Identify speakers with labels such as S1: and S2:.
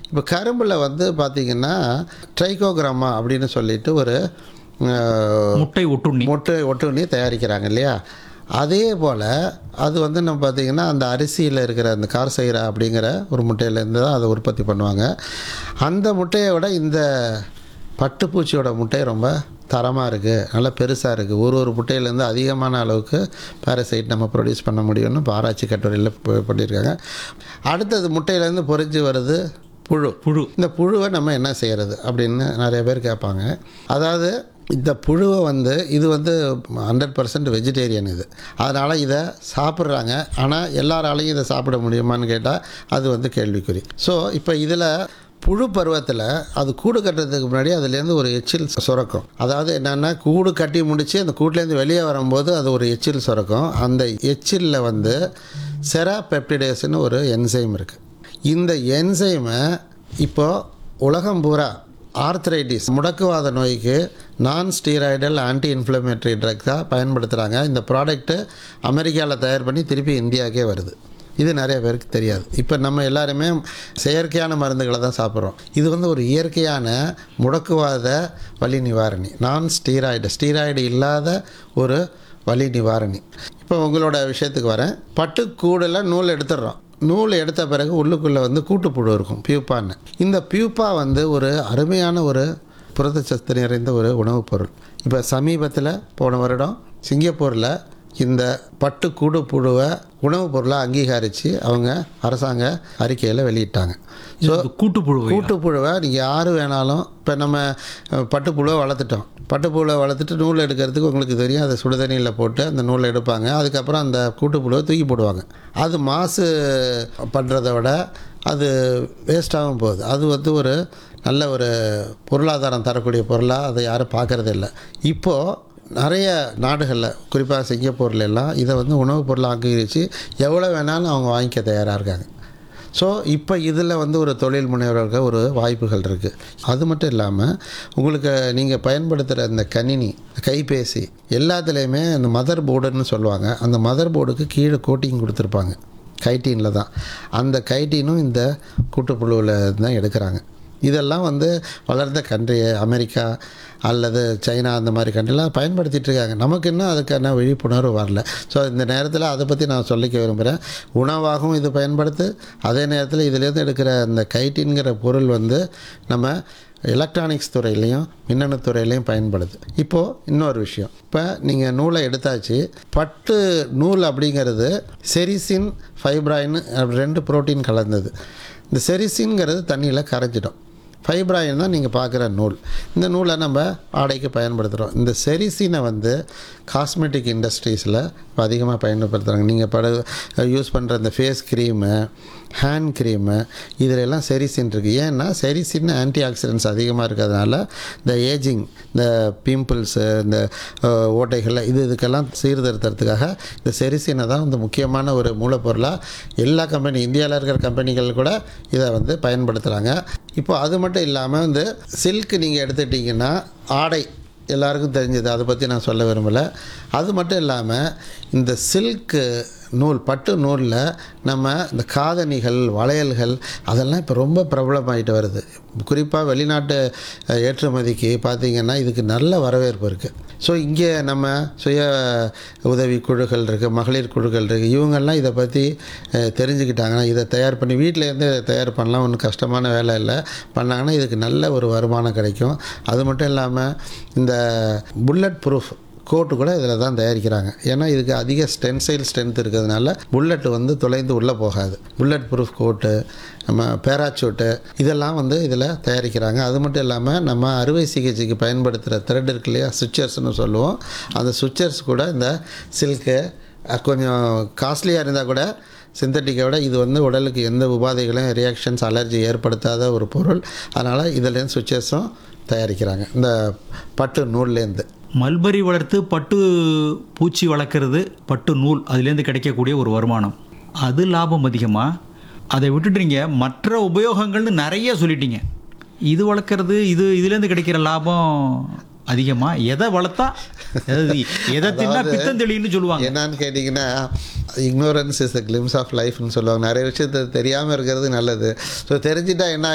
S1: இப்போ கரும்பில் வந்து பார்த்திங்கன்னா ட்ரைகோகிராமா அப்படின்னு சொல்லிட்டு ஒரு அஹ்,
S2: முட்டை ஒட்டுண்ணி
S1: மொட்டை ஒட்டுண்ணி தயாரிக்கிறாங்க இல்லையா அதே போல் அது வந்து நம்ம பார்த்திங்கன்னா அந்த அரிசியில் இருக்கிற அந்த கார்சைரா அப்படிங்கிற ஒரு முட்டையிலேருந்து தான் அதை உற்பத்தி பண்ணுவாங்க அந்த முட்டையை விட இந்த பட்டுப்பூச்சியோட முட்டை ரொம்ப தரமாக இருக்குது நல்லா பெருசாக இருக்குது ஒரு ஒரு முட்டையிலேருந்து அதிகமான அளவுக்கு பாரசைட் நம்ம ப்ரொடியூஸ் பண்ண முடியும்னு இப்போ ஆராய்ச்சி கட்டுரையில் ப- பண்ணியிருக்காங்க அடுத்தது முட்டையிலேருந்து பொறிஞ்சு வருது புழு
S2: புழு
S1: இந்த புழுவை நம்ம என்ன செய்கிறது அப்படின்னு நிறைய பேர் கேட்பாங்க அதாவது இந்த புழுவை வந்து இது வந்து ஹண்ட்ரட் பர்சன்ட் வெஜிடேரியன் இது அதனால் இதை சாப்பிட்றாங்க ஆனால் எல்லாராலையும் இதை சாப்பிட முடியுமான்னு கேட்டால் அது வந்து கேள்விக்குறி ஸோ இப்போ இதில் புழு பருவத்தில் அது கூடு கட்டுறதுக்கு முன்னாடி அதுலேருந்து ஒரு எச்சில் சுரக்கும் அதாவது என்னென்னா கூடு கட்டி முடித்து அந்த கூட்டிலேருந்து வெளியே வரும்போது அது ஒரு எச்சில் சுரக்கும் அந்த எச்சிலில் வந்து செரா பெப்டிடேஸ்னு ஒரு என்சைம் இருக்குது இந்த என்சைமை இப்போ உலகம் பூரா ஆர்த்ரைட்டிஸ் முடக்குவாத நோய்க்கு நான் ஸ்டீராய்டல் ஆன்டி இன்ஃப்ளமேட்டரி ட்ரக்ஸாக பயன்படுத்துகிறாங்க இந்த ப்ராடக்ட்டு அமெரிக்காவில் தயார் பண்ணி திருப்பி இந்தியாவுக்கே வருது இது நிறைய பேருக்கு தெரியாது இப்போ நம்ம எல்லாருமே செயற்கையான மருந்துகளை தான் சாப்பிட்றோம் இது வந்து ஒரு இயற்கையான முடக்குவாத வலி நிவாரணி நான் ஸ்டீராய்டு ஸ்டீராய்டு இல்லாத ஒரு வலி நிவாரணி இப்போ உங்களோட விஷயத்துக்கு வரேன் பட்டுக்கூடில் நூல் எடுத்துடுறோம் நூல் எடுத்த பிறகு உள்ளுக்குள்ளே வந்து கூட்டுப்புழு இருக்கும் பியூப்பான்னு இந்த பியூப்பா வந்து ஒரு அருமையான ஒரு புரதச்சத்து நிறைந்த ஒரு உணவுப் பொருள் இப்போ சமீபத்தில் போன வருடம் சிங்கப்பூரில் இந்த பட்டு கூடு புழுவை உணவுப் பொருளை அங்கீகரித்து அவங்க அரசாங்க அறிக்கையில் வெளியிட்டாங்க ஸோ
S2: கூட்டுப்புழு
S1: கூட்டுப்புழுவை நீங்கள் யார் வேணாலும் இப்போ நம்ம அஹ், பட்டுப்புழுவை வளர்த்துட்டோம் பட்டுப்புழுவை வளர்த்துட்டு நூல் எடுக்கிறதுக்கு உங்களுக்கு தெரியும் அதை சுடுதண்ணியில் போட்டு அந்த நூலை எடுப்பாங்க அதுக்கப்புறம் அந்த கூட்டுப்புழுவை தூக்கி போடுவாங்க அது மாசு பண்ணுறத விட அது வேஸ்ட்டாகவும் போகுது அது வந்து ஒரு நல்ல ஒரு பொருளாதாரம் தரக்கூடிய பொருளாக அதை யாரும் பார்க்கறதே இல்லை இப்போது நிறைய நாடுகளில் குறிப்பாக சிங்கப்பூர்ல எல்லாம் இதை வந்து உணவுப் பொருளாக அங்கீகரித்து எவ்வளோ வேணாலும் அவங்க வாங்கிக்க தயாராக இருக்காங்க ஸோ இப்போ இதில் வந்து ஒரு தொழில் முனைவர்களுக்கு ஒரு வாய்ப்புகள் இருக்குது அது மட்டும் இல்லாமல் உங்களுக்கு நீங்கள் பயன்படுத்துகிற இந்த கணினி கைபேசி எல்லாத்துலேயுமே அந்த மதர் போர்டுன்னு சொல்லுவாங்க அந்த மதர் போர்டுக்கு கீழே கோட்டிங் கொடுத்துருப்பாங்க கைட்டீனில் தான் அந்த கைட்டீனும் இந்த கூட்டுப்புழுவில் தான் எடுக்கிறாங்க இதெல்லாம் வந்து வளர்ந்த கண்ட்ரி அமெரிக்கா அல்லது சைனா அந்த மாதிரி கண்ட்ரிலாம் பயன்படுத்திட்டு இருக்காங்க நமக்கு இன்னும் அதுக்கான விழிப்புணர்வு வரல ஸோ இந்த நேரத்தில் அதை பற்றி நான் சொல்லிக்க விரும்புகிறேன் உணவாகவும் இது பயன்படுத்து அதே நேரத்தில் இதுலேருந்து எடுக்கிற அந்த கைட்டின்கிற பொருள் வந்து நம்ம எலக்ட்ரானிக்ஸ் துறையிலையும் மின்னணு துறையிலையும் பயன்படுது இப்போது இன்னொரு விஷயம் இப்போ நீங்கள் நூலை எடுத்தாச்சு பட்டு நூல் அப்படிங்கிறது செரிசின் ஃபைப்ராயின் ரெண்டு புரோட்டீன் கலந்தது இந்த செரிசின்ங்கிறது தண்ணியில் கரைஞ்சிடும் ஃபைப்ராயின் தான் நீங்கள் பார்க்குற நூல் இந்த நூலை நம்ம ஆடைக்கு பயன்படுத்துகிறோம் இந்த செரிசினை வந்து காஸ்மெட்டிக் இண்டஸ்ட்ரீஸில் அதிகமாக பயன்படுத்துகிறாங்க நீங்கள் பட யூஸ் பண்ணுற இந்த ஃபேஸ் க்ரீமு ஹேண்ட் க்ரீமு இதில் எல்லாம் செரிசின் இருக்குது ஏன்னா செரிசின் ஆன்டி ஆக்சிடென்ட்ஸ் அதிகமாக இருக்கிறதுனால இந்த ஏஜிங் இந்த பிம்பிள்ஸு இந்த அஹ், ஓட்டைகள் இது இதுக்கெல்லாம் சீர்திருத்தறதுக்காக இந்த செரிசினை தான் வந்து முக்கியமான ஒரு மூலப்பொருளாக எல்லா கம்பெனி இந்தியாவில் இருக்கிற கம்பெனிகள் கூட இதை வந்து பயன்படுத்துகிறாங்க இப்போ அது மட்டும் இல்லாமல் வந்து சில்க் நீங்கள் எடுத்துட்டிங்கன்னா ஆடை எல்லாருக்கும் தெரிஞ்சது அதை பற்றி நான் சொல்ல விரும்பலை அது மட்டும் இல்லாமல் இந்த சில்க்கு நூல் பட்டு நூலில் நம்ம இந்த காதணிகள் வளையல்கள் அதெல்லாம் இப்போ ரொம்ப பிரபலமாயிட்டு வருது குறிப்பாக வெளிநாட்டு அஹ், ஏற்றுமதிக்கு பார்த்திங்கன்னா இதுக்கு நல்ல வரவேற்பு இருக்குது ஸோ இங்கே நம்ம சுய உதவி குழுக்கள் இருக்குது மகளிர் குழுக்கள் இருக்குது இவங்கெல்லாம் இதை பற்றி அஹ், தெரிஞ்சுக்கிட்டாங்கன்னா இதை தயார் பண்ணி வீட்டிலேருந்து தயார் பண்ணலாம் ஒன்றும் கஷ்டமான வேலை இல்லை பண்ணாங்கன்னா இதுக்கு நல்ல ஒரு வருமானம் கிடைக்கும் அது மட்டும் இல்லாமல் இந்த புல்லட் ப்ரூஃப் கோட்டு கூட இதில் தான் தயாரிக்கிறாங்க ஏன்னா இதுக்கு அதிக ஸ்டென்சைல் ஸ்ட்ரென்த் இருக்கிறதுனால புல்லட் வந்து தொலைந்து உள்ளே போகாது புல்லட் ப்ரூஃப் கோட்டு நம்ம பேராச்சூட்டு இதெல்லாம் வந்து இதில் தயாரிக்கிறாங்க அது மட்டும் இல்லாமல் நம்ம அறுவை சிகிச்சைக்கு பயன்படுத்துகிற த்ரெட் இருக்கு இல்லையா சுவிச்சர்ஸ்னு சொல்லுவோம் அந்த சுவிச்சர்ஸ் கூட இந்த சில்க்கு கொஞ்சம் காஸ்ட்லியாக இருந்தால் கூட சிந்தட்டிக்கை விட இது வந்து உடலுக்கு எந்த உபாதைகளையும் ரியாக்ஷன்ஸ் அலர்ஜி ஏற்படுத்தாத ஒரு பொருள் அதனால் இதுலேருந்து சுவிச்சர்ஸும் தயாரிக்கிறாங்க இந்த பட்டு நூல்லேருந்து
S2: மல்பரி வளர்த்து பட்டு பூச்சி வளர்க்குறது பட்டு நூல் அதுலேருந்து கிடைக்கக்கூடிய ஒரு வருமானம் அது லாபம் அதிகமா அதை விட்டுட்டீங்க மற்ற உபயோகங்கள்னு நிறைய சொல்லிட்டீங்க இது வளர்க்குறது இது இதுலேருந்து கிடைக்கிற லாபம் அதிகமா எதை வளர்த்தா அதாவது எதை தின்னா பித்தம் தெளின்னு சொல்லுவாங்க
S1: என்னன்னு கேட்டிங்கன்னா ignorance is the glimpse of லைஃப்னு சொல்லுவாங்க நிறைய விஷயத்த தெரியாமல் இருக்கிறது நல்லது ஸோ தெரிஞ்சிட்டா என்ன